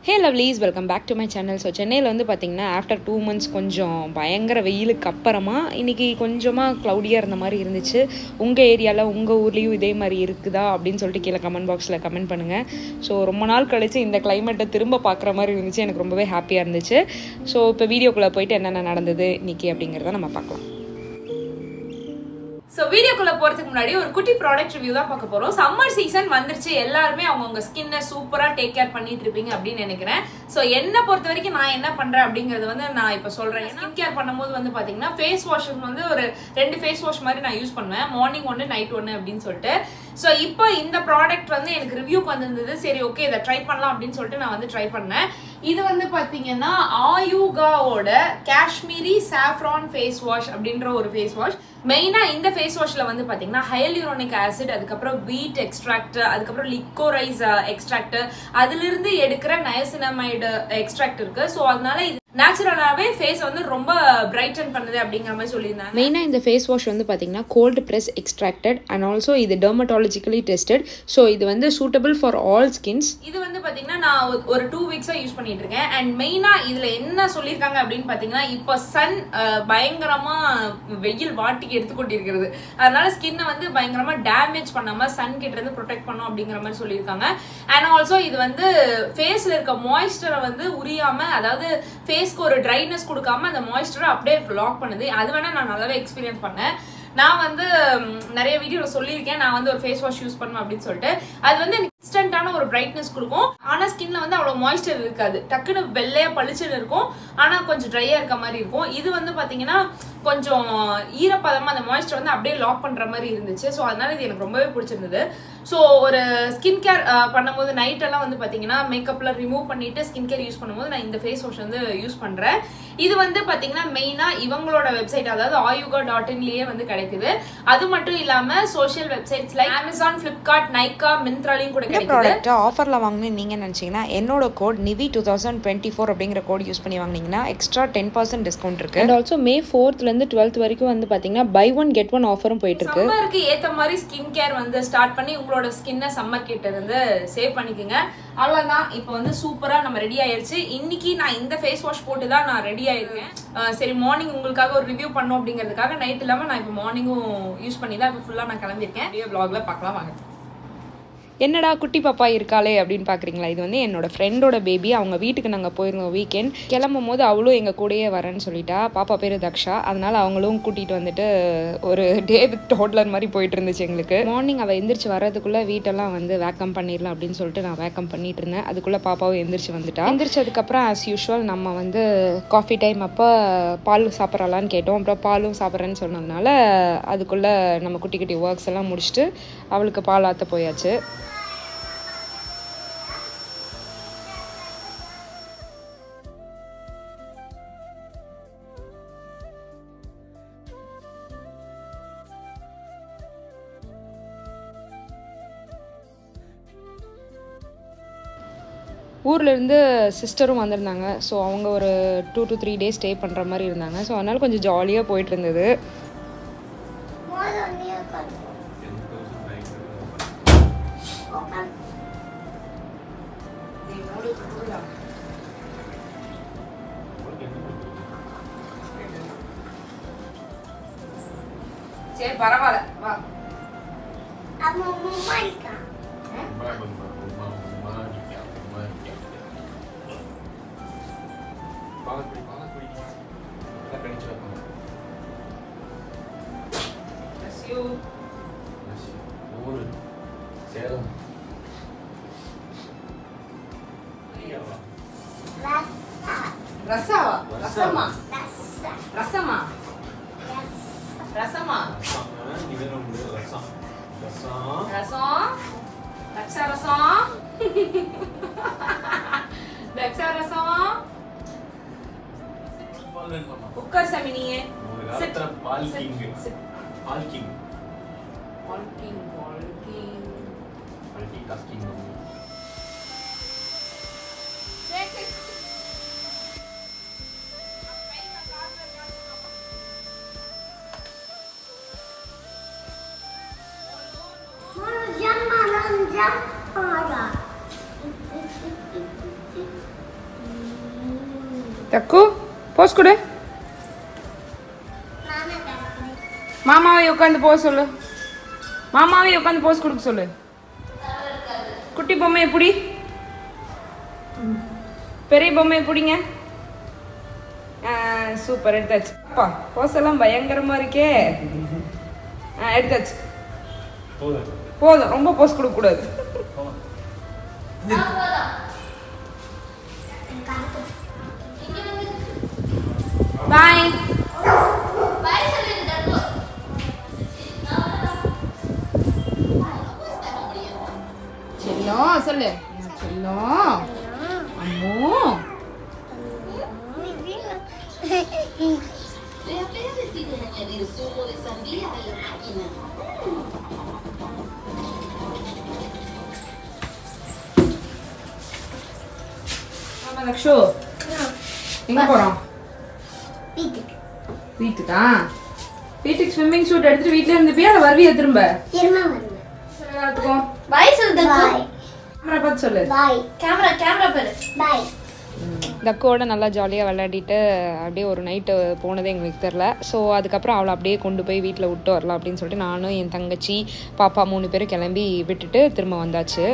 Hey lovelies welcome back to my channel so சென்னையில் வந்து பார்த்தீங்கன்னா ஆஃப்டர் டூ மந்த்ஸ் கொஞ்சம் பயங்கர வெயிலுக்கு அப்புறமா இன்றைக்கி கொஞ்சமாக க்ளவுடியாக இருந்த மாதிரி இருந்துச்சு உங்கள் ஏரியாவில் உங்கள் ஊர்லேயும் இதே மாதிரி இருக்குதா அப்படின்னு சொல்லிட்டு கீழே கமெண்ட் பாக்ஸில் கமெண்ட் பண்ணுங்கள் ஸோ ரொம்ப நாள் கழிச்சு இந்த கிளைமேட்டை திரும்ப பார்க்குற மாதிரி இருந்துச்சு எனக்கு ரொம்பவே ஹாப்பியாக இருந்துச்சு ஸோ இப்போ வீடியோக்குள்ளே போயிட்டு என்னென்ன நடந்தது இன்றைக்கி அப்படிங்கிறத நம்ம பார்க்கலாம் ஸோ வீடியோக்குள்ள போறதுக்கு முன்னாடி ஒரு குட்டி ப்ராடக்ட் ரிவ்யூ தான் பார்க்க போறோம் சம்மர் சீசன் வந்துருச்சு எல்லாருமே அவங்கவுங்க ஸ்கின்னை சூப்பரா டேக் கேர் பண்ணிட்டு இருப்பீங்க அப்படின்னு நினைக்கிறேன் ஸோ என்ன பொறுத்த வரைக்கும் நான் என்ன பண்றேன் அப்படிங்கறது வந்து நான் இப்போ சொல்றேன் ஸ்கின் கேர் பண்ணும்போது வந்து பாத்தீங்கன்னா ஃபேஸ் வாஷ் வந்து ஒரு ரெண்டு ஃபேஸ் வாஷ் மாதிரி நான் யூஸ் பண்ணுவேன் மார்னிங் ஒன்று நைட் ஒன்று அப்படின்னு சொல்லிட்டு ஸோ இப்போ இந்த ப்ராடக்ட் வந்து எனக்கு ரிவ்யூக்கு வந்திருந்தது சரி ஓகே இதை ட்ரை பண்ணலாம் அப்படின்னு சொல்லிட்டு நான் வந்து ட்ரை பண்ணேன் இது வந்து பாத்தீங்கன்னா ஆயுகாவோட காஷ்மீரி சாஃப்ரான் ஃபேஸ் வாஷ் அப்படின்ற ஒரு ஃபேஸ் வாஷ் மெயினா இந்த ஃபேஸ் வாஷ்ல வந்து பாத்தீங்கன்னா ஹைலியூரோனிக் ஆசிட் அதுக்கப்புறம் வீட் எக்ஸ்ட்ராக்ட் அதுக்கப்புறம் லிக்கோரைஸ் எக்ஸ்ட்ராக்ட் அதுல இருந்து எடுக்கிற நயசினமைடு எக்ஸ்ட்ராக்ட் இருக்கு ஸோ அதனால இது நேச்சுரலாகவே ஃபேஸ் வந்து ரொம்ப பிரைட்டன் பண்ணுது அப்படிங்கிற மாதிரி சொல்லியிருந்தாங்க மெயினாக இந்த ஃபேஸ் வாஷ் வந்து பார்த்தீங்கன்னா cold press extracted and also இது டெர்மட்டாலஜிக்கலி டெஸ்டட் ஸோ இது வந்து சூட்டபிள் ஃபார் ஆல் ஸ்கின்ஸ் இது வந்து பாத்தீங்கன்னா நான் ஒரு- ஒரு டூ வீக்ஸா யூஸ் பண்ணிட்டு இருக்கேன் அண்ட் மெயினா இதுல என்ன சொல்லியிருக்காங்க அப்படின்னு பாத்தீங்கன்னா இப்போ சன் பயங்கரமா வெயில் வாட்டிக்கு எடுத்துக்கொண்டிருக்கிறது அதனால ஸ்கின்னை வந்து பயங்கரமா டேமேஜ் பண்ணாம சன் கிட்ட இருந்து ப்ரொடெக்ட் பண்ணும் அப்படிங்கிற மாதிரி சொல்லியிருக்காங்க அண்ட் ஆல்சோ இது வந்து ஃபேஸ்ல இருக்க மாய்ஸ்சரை வந்து உரியாம அதாவது ஃபேஸ்க்கு ஒரு ட்ரைனஸ் கொடுக்காம அந்த மாய்ஸ்சரை அப்படியே லாக் பண்ணுது அது வேணா நான் நல்லாவே எக்ஸ்பீரியன்ஸ் பண்ணேன் நான் வந்து ம், நிறைய வீடியோல சொல்லியிருக்கேன் நான் வந்து ஒரு ஃபேஸ் வாஷ் யூஸ் பண்ணுவேன் அப்படின்னு சொல்லிட்டு அது வந்து எனக்கு இன்ஸ்டன்டான ஒரு பிரைட்னஸ் கொடுக்கும் ஆனா ஸ்கின்ல வந்து அவ்வளவு மாய்ஸ்சர் இருக்காது டக்குன்னு வெள்ளையா பளிச்சுன்னு இருக்கும் ஆனா கொஞ்சம் ட்ரையா இருக்க மாதிரி இருக்கும் இது வந்து பாத்தீங்கன்னா கொஞ்சம் ஈரப்பதமா அந்த மாய்ஸ்சர் வந்து அப்படியே லாக் பண்ற மாதிரி இருந்துச்சு ஸோ அதனால இது எனக்கு ரொம்பவே பிடிச்சிருந்தது ஸோ ஒரு ஸ்கின் கேர் பண்ணும்போது நைட் எல்லாம் வந்து பாத்தீங்கன்னா மேக்கப்ல ரிமூவ் பண்ணிட்டு ஸ்கின் கேர் யூஸ் பண்ணும்போது நான் இந்த ஃபேஸ் வாஷ் வந்து யூஸ் பண்றேன் இது வந்து பாத்தீங்கன்னா மெயினா இவங்களோட வெப்சைட் அதாவது ஆயுகா டாட் இன்லயே வந்து கிடைக்குது அது மட்டும் இல்லாம social websites like Amazon Flipkart Nykaa மிந்த்ராலையும் கூட இந்த கிடைக்குது ப்ராடக்ட்டை ஆஃபரில் வாங்கணும்னு நீங்கள் நினச்சிங்கன்னா என்னோட code Nivi two thousand twenty four அப்படிங்கிற கோட் யூஸ் பண்ணி வாங்கினீங்கன்னா எக்ஸ்ட்ரா டென் பர்சன்ட் டிஸ்கவுண்ட் இருக்குது அண்ட் ஆல்சோ மே ஃபோர்த்லேருந்து டுவெல்த் வரைக்கும் வந்து பார்த்தீங்கன்னா பை ஒன் கெட் ஒன் ஆஃபரும் போயிட்டு இருக்கு சம்மருக்கு ஏத்த மாதிரி ஸ்கின் கேர் வந்து ஸ்டார்ட் பண்ணி உங்களோட ஸ்கின்னை சம்மர் கிட்ட இருந்து சேவ் பண்ணிக்கோங்க அவ்வளவுதான் இப்போ வந்து சூப்பரா நம்ம ரெடி ஆயிருச்சு இன்னைக்கு நான் இந்த ஃபேஸ் வாஷ் போட்டு தான் நான் ரெடி ஆயிருக்கேன் அஹ் சரி மார்னிங் உங்களுக்காக ஒரு ரிவ்யூ பண்ணோம் அப்படிங்கிறதுக்காக நைட் இல்லாம நான் இப்போ மார்னிங்கும் யூஸ் பண்ணி தான் இப்போ ஃபுல்லா நான் கிளம்பியிருக்கேன் அப்படியே vlogல பார்க்கலாம் வாங்க என்னடா குட்டி பாப்பா இருக்காளே அப்படின்னு பார்க்குறீங்களா இது வந்து என்னோட ஃப்ரெண்டோட பேபி அவங்க வீட்டுக்கு நாங்கள் போயிருந்தோம் வீக்கெண்ட் கிளம்பும் போது அவளும் எங்கள் கூடயே வரேன்னு சொல்லிட்டா பாப்பா பேர் தக்ஷா அதனால அவங்களும் கூட்டிகிட்டு வந்துட்டு ஒரு டே வித் டோட்லர் மாதிரி போயிட்டு இருந்துச்சு எங்களுக்கு மார்னிங் அவள் எந்திரிச்சு வர்றதுக்குள்ளே வீட்டெல்லாம் வந்து வேக்கம் பண்ணிடலாம் அப்படின்னு சொல்லிட்டு நான் வேக்கம் பண்ணிட்டு இருந்தேன் அதுக்குள்ளே பாப்பாவும் எந்திரிச்சு வந்துட்டா எந்திரிச்சதுக்கப்புறம் ஆஸ் யூஷுவல் நம்ம வந்து காஃபி டைம் அப்போ பால் சாப்பிட்றலான்னு கேட்டோம் அப்புறம் பாலும் சாப்பிட்றேன்னு சொன்னதுனால அதுக்குள்ளே நம்ம குட்டி குட்டி ஒர்க்ஸ் எல்லாம் முடிச்சுட்டு அவளுக்கு பால் ஆற்ற போயாச்சு ஊர்ல இருந்து சிஸ்டரும் வந்திருந்தாங்க ஸோ அவங்க ஒரு two to three days stay பண்ணுற மாதிரி இருந்தாங்க ஸோ அதனால கொஞ்சம் ஜாலியாக போயிட்டு இருந்தது சரி பரவாயில்ல வா Bless you. சேலம் ரசாவா ரசமா ரசமா ரசமா ரசம் தக்ஷா ரசம் தக்ஷா ரசம் உட்கார் சாமி நீயே Sit. Paul Sit. King Sit. Paul King Walking, walking. Paul King கஸ்கிங் டக்கு போஸ் கொடு மாமாவை உட்காந்து போக சொல்லு மாமாவை உட்காந்து போஸ் கொடுக்க சொல்லு குட்டி பொம்மை எப்படி பெரிய பொம்மை எப்படிங்க சூப்பர் எடுத்தாச்சு அப்பா போஸ் எல்லாம் பயங்கரமா இருக்கே ஆ, எடுத்தாச்சு போதும் போதும் ரொம்ப போஸ் கொடுக்க கூடாது பாய் செல்லம் சொல்லு செல்லம் அம்மோ Le appena decide añadir zumo de sandía a la máquina. ஆமா லக்ஷு எங்க போறோம் வீட்டுக்கா வீட்டுக்கு ஸ்விம்மிங் சூட் எடுத்துட்டு வீட்ல இருந்துப்பியா இல்ல வருவியா திரும்ப எல்லாத்துக்கும் பாய் சொல்லு கேமரா பார்த்து சொல்லு பாய் கேமரா கேமரா பாரு பாய் தக்கோட நல்லா ஜாலியாக விளையாடிட்டு அப்படியே ஒரு நைட்டு போனதே எங்களுக்கு தெரில ஸோ அதுக்கப்புறம் அவளை அப்படியே கொண்டு போய் வீட்டில் விட்டு வரலாம் அப்படின்னு சொல்லிட்டு நானும் என் தங்கச்சி பாப்பா மூணு பேரும் கிளம்பி விட்டுட்டு திரும்ப வந்தாச்சு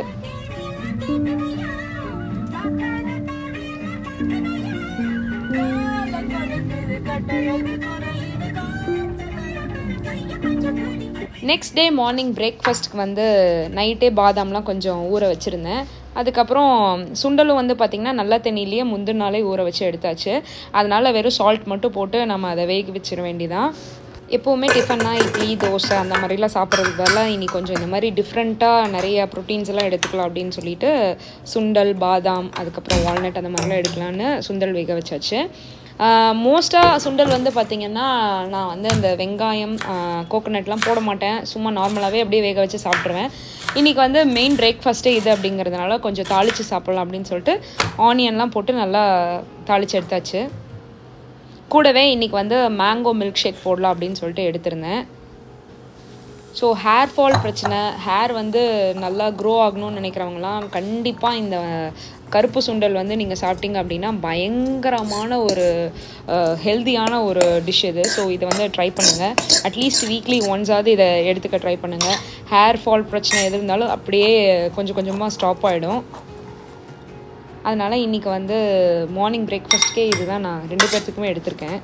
நெக்ஸ்ட் டே மார்னிங் பிரேக்ஃபாஸ்ட்டுக்கு வந்து நைட்டே பாதாம்லாம் கொஞ்சம் ஊற வச்சுருந்தேன் அதுக்கப்புறம் சுண்டலும் வந்து பார்த்திங்கன்னா நல்ல தண்ணியிலேயே முந்தின நாளே ஊற வச்சு எடுத்தாச்சு அதனால் வெறும் சால்ட் மட்டும் போட்டு நம்ம அதை வேக வச்சிட வேண்டியதான் எப்போவுமே டிஃபன்னா இட்லி தோசை அந்த மாதிரிலாம் சாப்பிட்றதுக்கு பதிலாக இனி கொஞ்சம் இந்த மாதிரி டிஃப்ரெண்ட்டாக நிறைய ப்ரோட்டீன்ஸ் எல்லாம் எடுத்துக்கலாம் அப்படின்னு சொல்லிட்டு சுண்டல் பாதாம் அதுக்கப்புறம் வால்நட் அந்த மாதிரிலாம் எடுக்கலான்னு சுண்டல் வேக வச்சாச்சு மோஸ்ட்டாக சுண்டல் வந்து பார்த்திங்கன்னா நான் வந்து அந்த வெங்காயம் கோகோனட்லாம் போட மாட்டேன் சும்மா நார்மலாகவே அப்படியே வேக வச்சு சாப்பிட்ருவேன் இன்றைக்கி வந்து மெயின் பிரேக்ஃபாஸ்ட்டே இது அப்படிங்கிறதுனால கொஞ்சம் தாளித்து சாப்பிட்லாம் அப்படின்னு சொல்லிட்டு ஆனியன்லாம் போட்டு நல்லா தாளித்து எடுத்தாச்சு கூடவே இன்றைக்கி வந்து மேங்கோ மில்க் ஷேக் போடலாம் அப்படின்னு சொல்லிட்டு எடுத்திருந்தேன் ஸோ ஹேர் ஃபால் பிரச்சனை ஹேர் வந்து நல்லா க்ரோ ஆகணும்னு நினைக்கிறவங்களாம் கண்டிப்பாக இந்த கருப்பு சுண்டல் வந்து நீங்கள் சாப்பிட்டீங்க அப்படின்னா பயங்கரமான ஒரு ஹெல்த்தியான ஒரு டிஷ் இது ஸோ இதை வந்து ட்ரை பண்ணுங்கள் அட்லீஸ்ட் வீக்லி ஒன்ஸாவது இதை எடுத்துக்க ட்ரை பண்ணுங்கள் ஹேர் ஃபால் பிரச்சனை எது இருந்தாலும் அப்படியே கொஞ்சம் கொஞ்சமாக ஸ்டாப் ஆகிடும் அதனால் இன்றைக்கி வந்து மார்னிங் பிரேக்ஃபாஸ்ட்கே இதுதான் நான் ரெண்டு பேர்த்துக்குமே எடுத்திருக்கேன்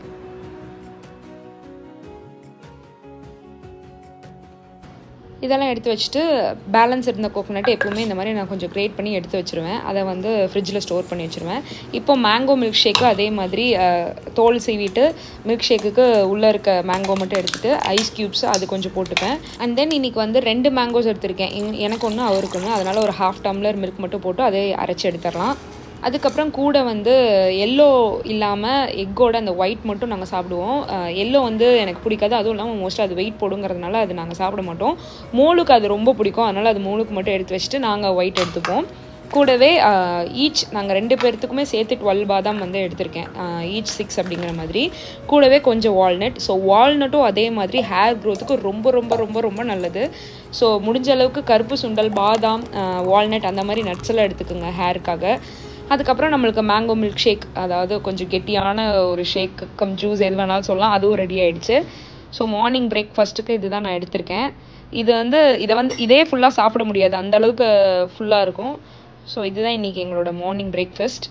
இதெல்லாம் எடுத்து வச்சுட்டு பேலன்ஸ் இருந்த கோகோனட் எப்பவுமே இந்த மாதிரி நான் கொஞ்சம் கிரேட் பண்ணி எடுத்து வச்சுருவேன் அதை வந்து ஃப்ரிட்ஜில் ஸ்டோர் பண்ணி வச்சுருவேன் இப்போ மேங்கோ மில்க் ஷேக்கும் அதே மாதிரி அஹ், தோல் சீவிட்டு மில்க் ஷேக்குக்கு உள்ளே இருக்க மேங்கோ மட்டும் எடுத்துகிட்டு ஐஸ் க்யூப்ஸ் அது கொஞ்சம் போட்டுப்பேன் அண்ட் தென் இன்னைக்கு வந்து ரெண்டு மேங்கோஸ் எடுத்திருக்கேன் எங்- எனக்கு ஒன்று அவருக்கு ஒன்று அதனால் ஒரு ஹாஃப் டம்ளர் மில்க் மட்டும் போட்டு அதே அரைச்சி எடுத்துடலாம் அதுக்கப்புறம் கூட வந்து எல்லோ இல்லாமல் எக்கோட அந்த ஒயிட் மட்டும் நாங்கள் சாப்பிடுவோம் எல்லோ வந்து எனக்கு பிடிக்காது அதுவும் இல்லாமல் மோஸ்ட்டாக அது வெயிட் போடுங்கிறதுனால அது நாங்கள் சாப்பிட மாட்டோம் மோளுக்கு அது ரொம்ப பிடிக்கும் அதனால் அது மோளுக்கு மட்டும் எடுத்து வச்சுட்டு நாங்கள் ஒயிட் எடுத்துப்போம் கூடவே ஈச் நாங்கள் ரெண்டு பேர்த்துக்குமே சேர்த்து டுவெல் பாதாம் வந்து எடுத்திருக்கேன் ஈச் சிக்ஸ் அப்படிங்கிற மாதிரி கூடவே கொஞ்சம் வால்நட் ஸோ வால்நட்டும் அதே மாதிரி ஹேர் க்ரோத்துக்கு ரொம்ப ரொம்ப ரொம்ப ரொம்ப நல்லது ஸோ முடிஞ்ச அளவுக்கு கருப்பு சுண்டல் பாதாம் வால்நட் அந்த மாதிரி நட்ஸ் எல்லாம் எடுத்துக்கோங்க ஹேருக்காக அதுக்கப்புறம் நம்மளுக்கு மேங்கோ மில்க் ஷேக் அதாவது கொஞ்சம் கெட்டியான ஒரு ஷேக் கம் ஜூஸ் எது வேணாலும் சொல்லலாம் அதுவும் ரெடி ஆயிடுச்சு ஸோ மார்னிங் பிரேக்ஃபாஸ்ட்டுக்கு இதுதான் நான் எடுத்திருக்கேன் இது வந்து இதை வந்து இதே ஃபுல்லாக சாப்பிட முடியாது அந்த அளவுக்கு ஃபுல்லாக இருக்கும் ஸோ இதுதான் இன்னைக்கு எங்களோட மார்னிங் பிரேக்ஃபாஸ்ட்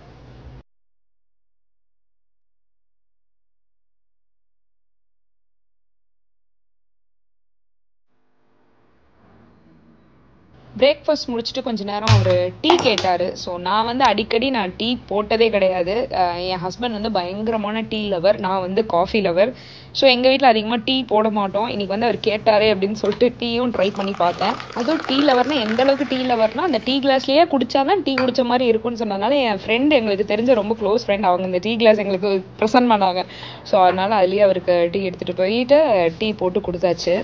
பிரேக்ஃபாஸ்ட் முடிச்சுட்டு கொஞ்ச நேரம் அவர் டீ கேட்டார் ஸோ நான் வந்து அடிக்கடி நான் டீ போட்டதே கிடையாது அஹ் என் ஹஸ்பண்ட் வந்து பயங்கரமான டீ லவர் நான் வந்து காஃபி லவர் ஸோ எங்கள் வீட்டில் அதிகமாக டீ போட மாட்டோம் இன்னைக்கு வந்து அவர் கேட்டாரே அப்படின்னு சொல்லிட்டு டீயும் ட்ரை பண்ணி பார்த்தேன் அதுவும் டீ லவர்னா எந்த அளவுக்கு டீ லவர்னா அந்த டீ கிளாஸ்லேயே குடிச்சாதான் டீ குடிச்ச மாதிரி இருக்கும்னு சொன்னதுனால என் ஃப்ரெண்டு எங்களுக்கு தெரிஞ்ச ரொம்ப க்ளோஸ் ஃப்ரெண்ட் அவங்க இந்த டீ கிளாஸ் எங்களுக்கு ப்ரெசென்ட் பண்ணாங்க ஸோ அதனால அதுலேயே அவருக்கு டீ எடுத்துகிட்டு போயிட்டு டீ போட்டு கொடுத்தாச்சு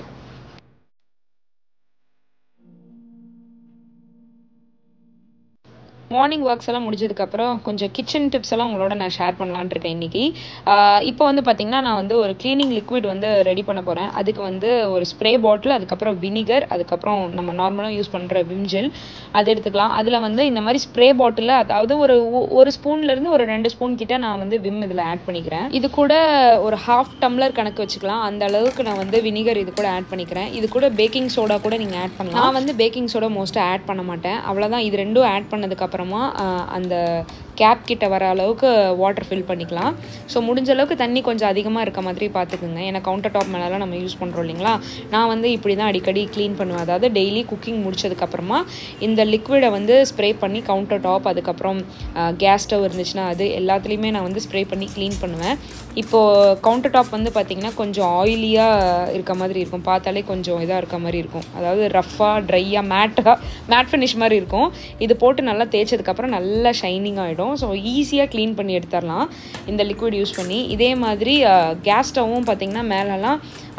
மார்னிங் ஒர்க்ஸ் எல்லாம் முடிஞ்சதுக்கப்புறம் கொஞ்சம் கிச்சன் டிப்ஸ் எல்லாம் உங்களோட நான் ஷேர் பண்ணலான்னு இருக்கேன் இன்னைக்கு இப்போ வந்து பார்த்தீங்கன்னா நான் வந்து ஒரு க்ளீனிங் லிக்விட் வந்து ரெடி பண்ண போகிறேன் அதுக்கு வந்து ஒரு ஸ்ப்ரே பாட்டில் அதுக்கப்புறம் வினிகர் அதுக்கப்புறம் நம்ம நார்மலாக யூஸ் பண்ணுற விம்ஜெல் அது எடுத்துக்கலாம் அதில் வந்து இந்த மாதிரி ஸ்ப்ரே பாட்டிலில் அதாவது ஒரு ஒ- ஒரு ஸ்பூன்லேருந்து ஒரு ரெண்டு ஸ்பூன் கிட்ட நான் வந்து விம் இதில் ஆட் பண்ணிக்கிறேன் இது கூட ஒரு ஹாஃப் டம்ளர் கணக்கு வச்சுக்கலாம் அந்த அளவுக்கு நான் வந்து வினிகர் இது கூட ஆட் பண்ணிக்கிறேன் இது கூட பேக்கிங் சோடா கூட நீங்கள் ஆட் பண்ணலாம் நான் வந்து பேக்கிங் சோடா மோஸ்ட்டாக ஆட் பண்ண மாட்டேன் அவ்வளோதான் இது ரெண்டும் ஆட் பண்ணதுக்கப்புறமா அந்த கேப் கிட்ட வர அளவுக்கு வாட்டர் ஃபில் பண்ணிக்கலாம் ஸோ முடிஞ்ச அளவுக்கு தண்ணி கொஞ்சம் அதிகமாக இருக்க மாதிரி பார்த்துக்குங்க ஏன்னா கவுண்டர் டாப் மேலெலாம் நம்ம யூஸ் பண்ணுறோம் இல்லைங்களா நான் வந்து இப்படி தான் அடிக்கடி க்ளீன் பண்ணுவேன் அதாவது டெய்லி குக்கிங் முடிச்சதுக்கப்புறமா இந்த லிக்விடை வந்து ஸ்ப்ரே பண்ணி கவுண்டர் டாப் அதுக்கப்புறம் கேஸ் ஸ்டவ் இருந்துச்சுன்னா அது எல்லாத்துலேயுமே நான் வந்து ஸ்ப்ரே பண்ணி க்ளீன் பண்ணுவேன் இப்போது கவுண்டர் டாப் வந்து பார்த்திங்கன்னா கொஞ்சம் ஆயிலியாக இருக்க மாதிரி இருக்கும் பார்த்தாலே கொஞ்சம் இதாக இருக்க மாதிரி இருக்கும் அதாவது ரஃப்பாக ட்ரையாக மேட்டாக மேட் ஃபினிஷ் மாதிரி இருக்கும் இது போட்டு நல்லா தேய்ச்சதுக்கப்புறம் நல்லா ஷைனிங் ஆகிடும் ஸோ ஈஸியாக க்ளீன் பண்ணி எடுத்துடலாம் இந்த லிக்விட் யூஸ் பண்ணி இதே மாதிரி கேஸ் ஸ்டவ்வும் பார்த்திங்கன்னா மேலெல்லாம்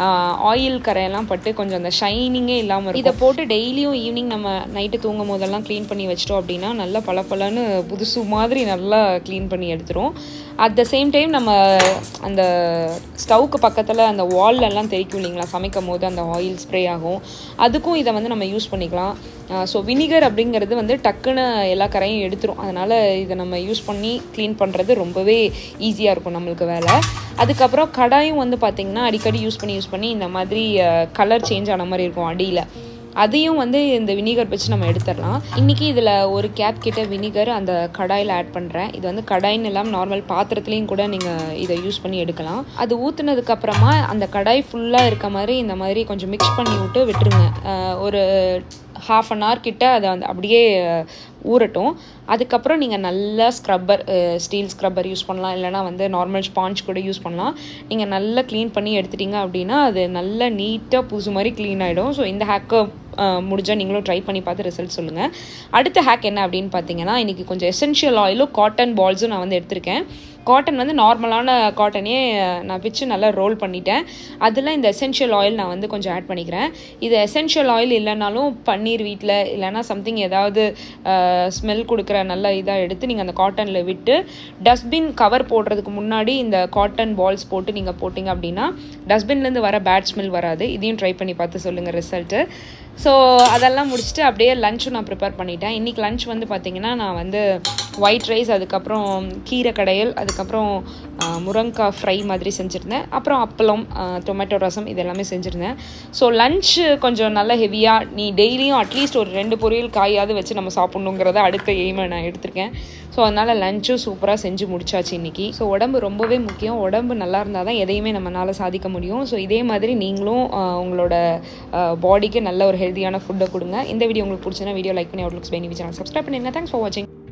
ஆயில் கரையெல்லாம் பட்டு கொஞ்சம் அந்த ஷைனிங்கே இல்லாமல் இருக்கும் இதை போட்டு டெய்லியும் ஈவினிங் நம்ம நைட்டு தூங்கும் போதெல்லாம் க்ளீன் பண்ணி வச்சிட்டோம் அப்படின்னா நல்லா பளபளன்னு புதுசு மாதிரி நல்லா க்ளீன் பண்ணி எடுத்துரும் அட் த சேம் டைம் நம்ம அந்த ஸ்டவ்க்கு பக்கத்தில் அந்த wall எல்லாம் தெரிக்கும் இல்லைங்களா சமைக்கும் போது அந்த ஆயில் ஸ்ப்ரே ஆகும் அதுக்கும் இதை வந்து நம்ம யூஸ் பண்ணிக்கலாம் ஸோ வினிகர் அப்படிங்கிறது வந்து டக்குன்னு எல்லா கரையும் எடுத்துரும் அதனால் இதை நம்ம யூஸ் பண்ணி க்ளீன் பண்ணுறது ரொம்பவே ஈஸியாக இருக்கும் நம்மளுக்கு வேலை அதுக்கப்புறம் கடாயும் வந்து பார்த்திங்கன்னா அடிக்கடி யூஸ் பண்ணி யூஸ் பண்ணி இந்த மாதிரி கலர் சேஞ்ச் ஆன மாதிரி இருக்கும் அடியில் அதையும் வந்து இந்த வினிகர் வச்சு நம்ம எடுத்துடலாம் இன்றைக்கி இதில் ஒரு கேப் கிட்ட வினிகர் அந்த கடாயில் ஆட் பண்ணுறேன் இது வந்து கடாயின்னு இல்லாமல் நார்மல் பாத்திரத்துலேயும் கூட நீங்கள் இதை யூஸ் பண்ணி எடுக்கலாம் அது ஊற்றுனதுக்கு அப்புறமா அந்த கடாய் ஃபுல்லாக இருக்க மாதிரி இந்த மாதிரி கொஞ்சம் மிக்ஸ் பண்ணி விட்டு விட்டுருங்க அஹ் ஒரு ஹாஃப் அன் ஹவர் கிட்ட அதை வந்து அப்படியே அஹ், ஊறட்டும் அதுக்கப்புறம் நீங்கள் நல்லா ஸ்க்ரப்பர் ஸ்டீல் ஸ்க்ரப்பர் யூஸ் பண்ணலாம் இல்லைனா வந்து நார்மல் ஸ்பாஞ்ச் கூட யூஸ் பண்ணலாம் நீங்கள் நல்லா க்ளீன் பண்ணி எடுத்துட்டீங்க அப்படின்னா அது நல்லா நீட்டாக புதுசு மாதிரி க்ளீன் ஆகிடும் ஸோ இந்த ஹேக்கை முடிஞ்சால் நீங்களும் ட்ரை பண்ணி பார்த்து ரிசல்ட் சொல்லுங்கள் அடுத்த ஹேக் என்ன அப்படின்னு பார்த்தீங்கன்னா இன்றைக்கி கொஞ்சம் எசென்ஷியல் ஆயிலும் காட்டன் பால்ஸும் நான் வந்து எடுத்திருக்கேன் காட்டன் வந்து நார்மலான காட்டனே நான் பிச்சு நல்லா ரோல் பண்ணிட்டேன் அதில் இந்த எசென்ஷியல் ஆயில் நான் வந்து கொஞ்சம் ஆட் பண்ணிக்கிறேன் இது எசென்ஷியல் ஆயில் இல்லைனாலும் பன்னீர் வீட்டில் இல்லைனா சம்திங் ஏதாவது ஸ்மெல் கொடுக்குற நல்ல இதாக எடுத்து நீங்கள் அந்த காட்டனில் விட்டு டஸ்ட்பின் கவர் போடுறதுக்கு முன்னாடி இந்த காட்டன் பால்ஸ் போட்டு நீங்கள் போட்டிங்க அப்படின்னா டஸ்ட்பின்லேருந்து வர பேட் ஸ்மெல் வராது இதையும் ட்ரை பண்ணி பார்த்து சொல்லுங்கள் ரிசல்ட்டு ஸோ அதெல்லாம் முடிச்சுட்டு அப்படியே லஞ்சும் நான் ப்ரிப்பேர் பண்ணிட்டேன் இன்றைக்கி லஞ்ச் வந்து பார்த்திங்கன்னா நான் வந்து ஒயிட் ரைஸ் அதுக்கப்புறம் கீரை கடையல் அதுக்கப்புறம் ஆஹ், முருங்கைக்காய் ஃப்ரை மாதிரி செஞ்சுருந்தேன் அப்புறம் அப்பளம் ஆஹ், டொமேட்டோ ரசம் இது எல்லாமே செஞ்சுருந்தேன் ஸோ லஞ்சு கொஞ்சம் நல்ல ஹெவியாக நீ டெய்லியும் அட்லீஸ்ட் ஒரு ரெண்டு பொரியல் காயாவது வச்சு நம்ம சாப்பிட்ணுங்கிறத அடுத்த எய்மை நான் எடுத்திருக்கேன் ஸோ அதனால் லஞ்சும் சூப்பராக செஞ்சு முடிச்சாச்சு இன்றைக்கி ஸோ உடம்பு ரொம்பவே முக்கியம் உடம்பு நல்லா இருந்தால் தான் எதையுமே நம்மளால் சாதிக்க முடியும் ஸோ இதே மாதிரி நீங்களும் ஆஹ், உங்களோட பாடிக்கு நல்ல ஒரு ஹெல்த்தியான ஃபுட்டை கொடுங்க இந்த வீடியோ உங்களுக்கு பிடிச்சனா வீடியோ லைக் பண்ணி அவுட்லுக்ஸ் பெனிவி சேனல் சப்ஸ்கிரைப் பண்ணிடுங்க தேங்க்ஸ் ஃபார் வாட்சிங்